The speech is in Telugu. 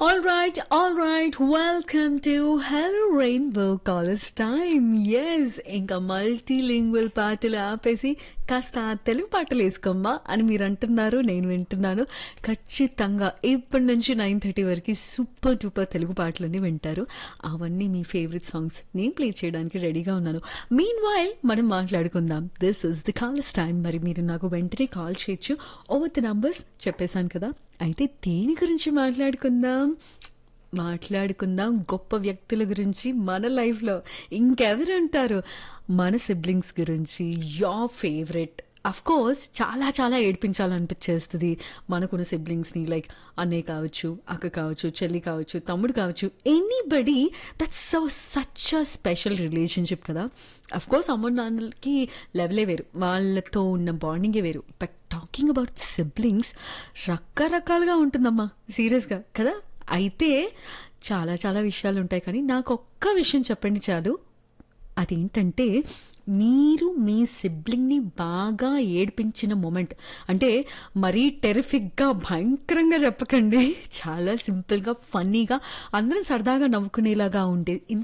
All right, all right. Welcome to Hello Rainbow College Time. Yes, ఇంకా మల్టీలింగ్వల్ పాటలు ఆపేసి కాస్త తెలుగు పాటలు వేసుకోమ్మా అని మీరు అంటున్నారు నేను వింటున్నాను ఖచ్చితంగా ఇప్పటి నుంచి నైన్ థర్టీ వరకు సూపర్ డూపర్ తెలుగు పాటలన్నీ వింటారు అవన్నీ మీ ఫేవరెట్ సాంగ్స్ నేను ప్లే చేయడానికి రెడీగా ఉన్నాను మీన్ వైల్ మనం మాట్లాడుకుందాం this is the college time మరి మీరు నాకు వెంటనే కాల్ చేయొచ్చు ఓవర్ ది నంబర్స్ చెప్పేశాను కదా అయితే దేని గురించి మాట్లాడుకుందాం మాట్లాడుకుందాం గొప్ప వ్యక్తుల గురించి మన లైఫ్లో ఇంకెవరు అంటారు మన సిబ్లింగ్స్ గురించి యోర్ ఫేవరెట్ అఫ్ కోర్స్ చాలా చాలా ఏడిపించాలనిపించేస్తుంది మనకున్న సిబ్లింగ్స్ని లైక్ అన్నయ్య కావచ్చు అక్క కావచ్చు చెల్లి కావచ్చు తమ్ముడు కావచ్చు anybody that's so such a special relationship కదా అఫ్ కోర్స్ అమ్మ నాన్నలకి లెవెలే వేరు వాళ్ళతో ఉన్న బాండింగే వేరు బట్ టాకింగ్ అబౌట్ సిబ్లింగ్స్ రకరకాలుగా ఉంటుందమ్మా సీరియస్గా కదా అయితే చాలా చాలా విషయాలు ఉంటాయి కానీ నాకు ఒక్క విషయం చెప్పండి చాలు అదేంటంటే మీరు మీ సిబ్లింగ్ని బాగా ఏడ్పించిన మూమెంట్ అంటే మరీ టెరిఫిక్గా భయంకరంగా చెప్పకండి చాలా సింపుల్గా ఫన్నీగా అందరం సరదాగా నవ్వుకునేలాగా ఉండే